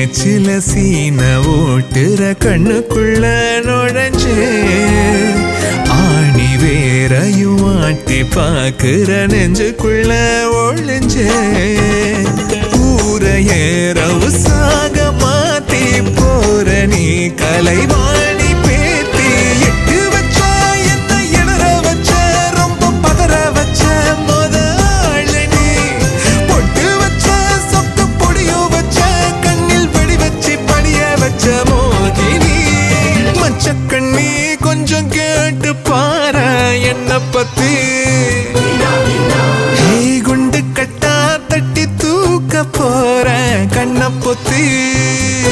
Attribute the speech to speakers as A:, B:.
A: பேச்சில சீன ஓட்டுற கண்ணுக்குள்ள நுழைஞ்சே ஆணி வேறையும் ஆட்டி பாக்குற நெஞ்சுக்குள்ள ஒளிஞ்சே ஊரையேற உசாக மாத்தி போற நீ கலைவாணி